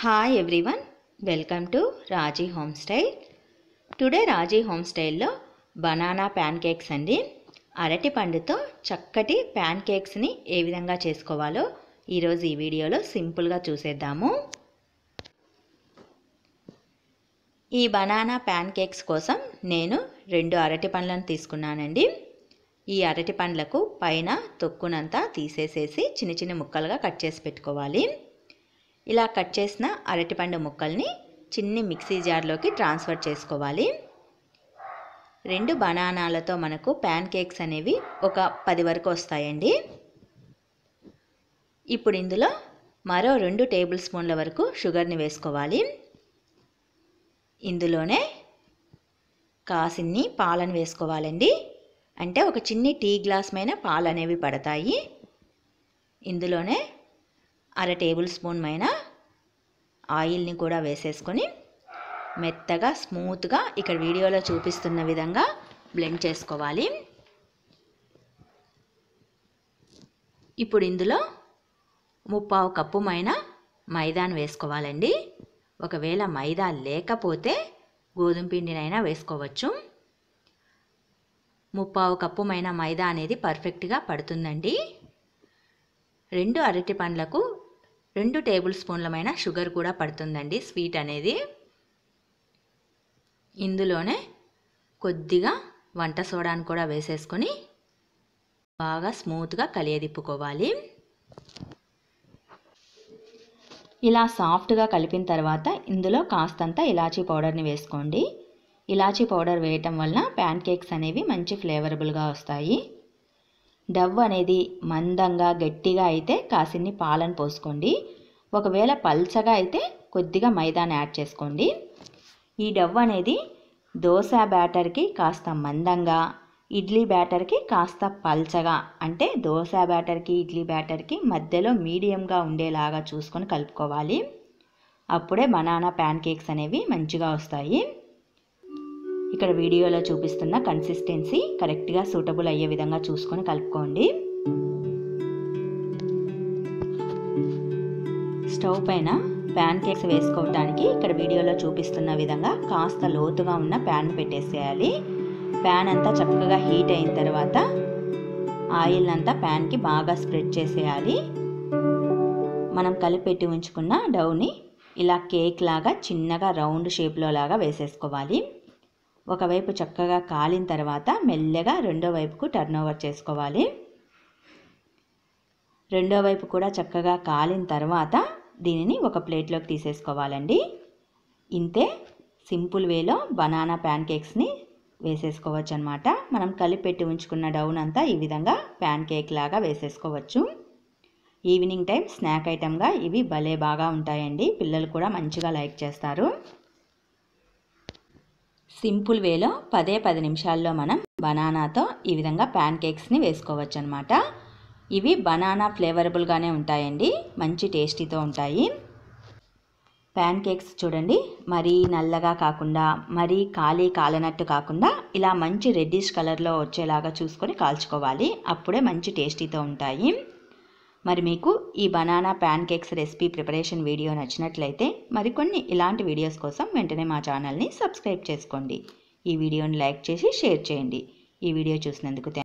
hi everyone welcome to Raji home style today Raji home స్టైల్లో banana pancakes అండి అరటి పండుతో చక్కటి ప్యాన్ కేక్స్ని ఏ విధంగా చేసుకోవాలో ఈరోజు ఈ వీడియోలో సింపుల్గా చూసేద్దాము ఈ బనానా ప్యాన్ కేక్స్ కోసం నేను రెండు అరటి పండ్లను తీసుకున్నానండి ఈ అరటి పండ్లకు పైన తొక్కునంతా తీసేసేసి చిన్న చిన్న ముక్కలుగా కట్ చేసి పెట్టుకోవాలి ఇలా కట్ చేసిన అరటిపండు ముక్కల్ని చిన్ని మిక్సీ జార్లోకి ట్రాన్స్ఫర్ చేసుకోవాలి రెండు బనానాలతో మనకు ప్యాన్ కేక్స్ అనేవి ఒక పది వరకు వస్తాయండి ఇప్పుడు ఇందులో మరో రెండు టేబుల్ స్పూన్ల వరకు షుగర్ని వేసుకోవాలి ఇందులోనే కాసిన్ని పాలను వేసుకోవాలండి అంటే ఒక చిన్ని టీ గ్లాస్ పైన పాలు అనేవి పడతాయి ఇందులోనే అర టేబుల్ స్పూన్ పైన ఆయిల్ని కూడా వేసేసుకొని మెత్తగా స్మూత్గా ఇక్కడ వీడియోలో చూపిస్తున్న విధంగా బ్లెండ్ చేసుకోవాలి ఇప్పుడు ఇందులో ముప్పావు కప్పు మైన మైదాను వేసుకోవాలండి ఒకవేళ మైదా లేకపోతే గోధుమ పిండినైనా వేసుకోవచ్చు ముప్పావు కప్పు మైన మైదా అనేది పర్ఫెక్ట్గా పడుతుందండి రెండు అరటి పండ్లకు రెండు టేబుల్ స్పూన్లమైన షుగర్ కూడా పడుతుందండి స్వీట్ అనేది ఇందులోనే కొద్దిగా వంట సోడాను కూడా వేసేసుకొని బాగా స్మూత్గా కలియదిప్పుకోవాలి ఇలా సాఫ్ట్గా కలిపిన తర్వాత ఇందులో కాస్తంత ఇలాచీ పౌడర్ని వేసుకోండి ఇలాచీ పౌడర్ వేయటం వలన ప్యాన్ కేక్స్ అనేవి మంచి ఫ్లేవరబుల్గా వస్తాయి డవ్ అనేది మందంగా గట్టిగా అయితే కాసిన్ని పాలను పోసుకోండి ఒకవేళ పల్చగా అయితే కొద్దిగా మైదాని యాడ్ చేసుకోండి ఈ డవ్ అనేది దోశ బ్యాటర్కి కాస్త మందంగా ఇడ్లీ బ్యాటర్కి కాస్త పల్చగా అంటే దోశ బ్యాటర్కి ఇడ్లీ బ్యాటర్కి మధ్యలో మీడియంగా ఉండేలాగా చూసుకొని కలుపుకోవాలి అప్పుడే బనానా ప్యాన్ కేక్స్ అనేవి మంచిగా వస్తాయి ఇక్కడ వీడియోలో చూపిస్తున్న కన్సిస్టెన్సీ కరెక్ట్గా సూటబుల్ అయ్యే విధంగా చూసుకొని కలుపుకోండి స్టవ్ పైన ప్యాన్ కేక్స్ వేసుకోవడానికి ఇక్కడ వీడియోలో చూపిస్తున్న విధంగా కాస్త లోతుగా ఉన్న ప్యాన్ పెట్టేసేయాలి ప్యాన్ అంతా చక్కగా హీట్ అయిన తర్వాత ఆయిల్ అంతా ప్యాన్కి బాగా స్ప్రెడ్ చేసేయాలి మనం కలిపెట్టి ఉంచుకున్న డౌని ఇలా కేక్ లాగా చిన్నగా రౌండ్ షేప్లో లాగా వేసేసుకోవాలి ఒకవైపు చక్కగా కాలిన తర్వాత మెల్లగా రెండో వైపుకు టర్న్ ఓవర్ చేసుకోవాలి రెండో వైపు కూడా చక్కగా కాలిన తర్వాత దీనిని ఒక ప్లేట్లోకి తీసేసుకోవాలండి ఇంతే సింపుల్ వేలో బనానా ప్యాన్ కేక్స్ని వేసేసుకోవచ్చు అనమాట మనం కలిపెట్టి ఉంచుకున్న డౌన్ అంతా ఈ విధంగా ప్యాన్ కేక్ లాగా వేసేసుకోవచ్చు ఈవినింగ్ టైం స్నాక్ ఐటమ్గా ఇవి భలే బాగా ఉంటాయండి పిల్లలు కూడా మంచిగా లైక్ చేస్తారు సింపుల్ వేలో పదే పది నిమిషాల్లో మనం బనానాతో ఈ విధంగా ప్యాన్ కేక్స్ని వేసుకోవచ్చు అనమాట ఇవి బనానా ఫ్లేవరబుల్గానే ఉంటాయండి మంచి టేస్టీతో ఉంటాయి ప్యాన్ కేక్స్ చూడండి మరీ నల్లగా కాకుండా మరీ ఖాళీ కాలనట్టు కాకుండా ఇలా మంచి రెడ్డిష్ కలర్లో వచ్చేలాగా చూసుకొని కాల్చుకోవాలి అప్పుడే మంచి టేస్టీతో ఉంటాయి మరి మీకు ఈ banana pancakes recipe preparation video నచ్చినట్లయితే మరికొన్ని ఇలాంటి వీడియోస్ కోసం వెంటనే మా ఛానల్ని సబ్స్క్రైబ్ చేసుకోండి ఈ వీడియోని లైక్ చేసి షేర్ చేయండి ఈ వీడియో చూసినందుకు